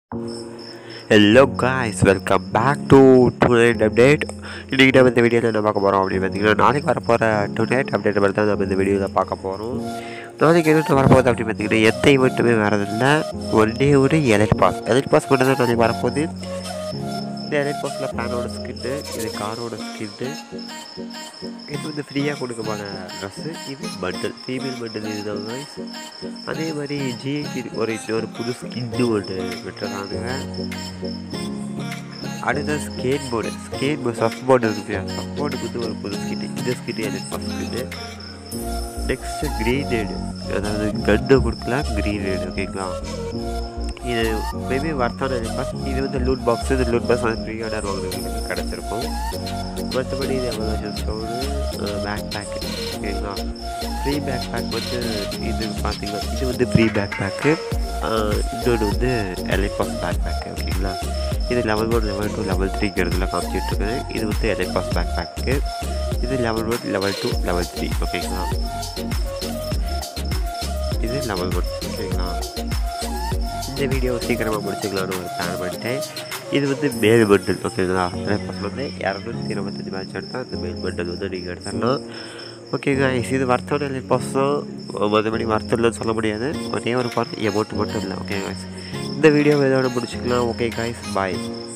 Hello guys welcome back to tonight update இன்றைக்கி நம்ம இந்த வீடியோவில் என்ன பார்க்க போகிறோம் அப்படின்னு பார்த்தீங்கன்னா நாளைக்கு வரப்போகிற டு நைட் அப்டேட் பற்றி தான் நம்ம இந்த வீடியோவில் பார்க்க போகிறோம் நாளைக்கு என்ன வரப்போகுது அப்படின்னு பார்த்தீங்கன்னா எந்த ஈவெண்ட்டுமே வரதில்லை ஒன்றே ஒரு எலைட் பாஸ் எலைட் பாஸ் மட்டும் தான் நாளைக்கு வரப்போகுது இந்த எலைட் பாஸில் ஃபேனோட ஸ்கின்னு இது காரோட ஸ்கின்னு இது வந்து ஃப்ரீயாக கொடுக்கமான ட்ரெஸ்ஸு இது பண்டில் ஃபீமேல் பண்டில் இதுதான் guys. அதே மாதிரி ஜிஐடி ஒரு இன்னொரு புது ஸ்கின்னு ஒன்று விட்டுறாங்க அடுத்த skate board skate board surf board இருக்கு இல்லையா சஃப் போர்டுக்கு வந்து ஒரு புது ஸ்கிட்டு இந்த ஸ்கிட்டு எனக்கு ஃபஸ்ட் ஸ்கிட்டு நெக்ஸ்ட்டு க்ரீனேடு அதாவது கன்னு கொடுக்கலாம் க்ரீனேடு ஓகேங்களா இது மேபி வர்த்தான பாஸ் இது வந்து லூட் பாக்ஸ் இது லூட் பாக்ஸ் வந்து ப்ரீ ஆர்டர் வாங்குறதுக்கு கிடச்சிருக்கும் மற்றபடி இது எவ்வளோ ஸ்டோனு பேக் பேக்கு ஓகேங்களா ஃப்ரீ பேக் பேக் வந்து இது பார்த்தீங்கன்னா இது வந்து ஃப்ரீ பேக் பேக்கு இன்னொன்று வந்து எலைபாஸ் பேக் பேக்கு ஓகேங்களா இது level one level two level த்ரீங்கிறதுல காமிச்சிட்ருக்குது இது வந்து எலைபாஸ் பேக் பேக்கு இது level one level two level three ஓகேங்களா இது லெவல் ஒன் ஓகேங்களா இந்த வீடியோ சீக்கிரமாக முடிச்சுக்கலான்னு ஒரு பிளான் பண்ணிட்டேன் இது வந்து மேல் பண்டில் ஓகேங்களா ஃபஸ்ட் வந்து இரநூத்தி இருபத்தஞ்சி மேட்ச் எடுத்தால் இந்த மேல் பண்டில் வந்து நீங்கள் எடுத்துடலாம் ஓகே guys இது வர்த்தோட பர்சம் மற்றபடி வர்த்தம்னு சொல்ல முடியாது ஒரே ஒரு பார்ட் எமௌண்ட் மட்டும் இல்லை ஓகே guys இந்த வீடியோ இதோட முடிச்சுக்கலாம் ஓகே guys பாய்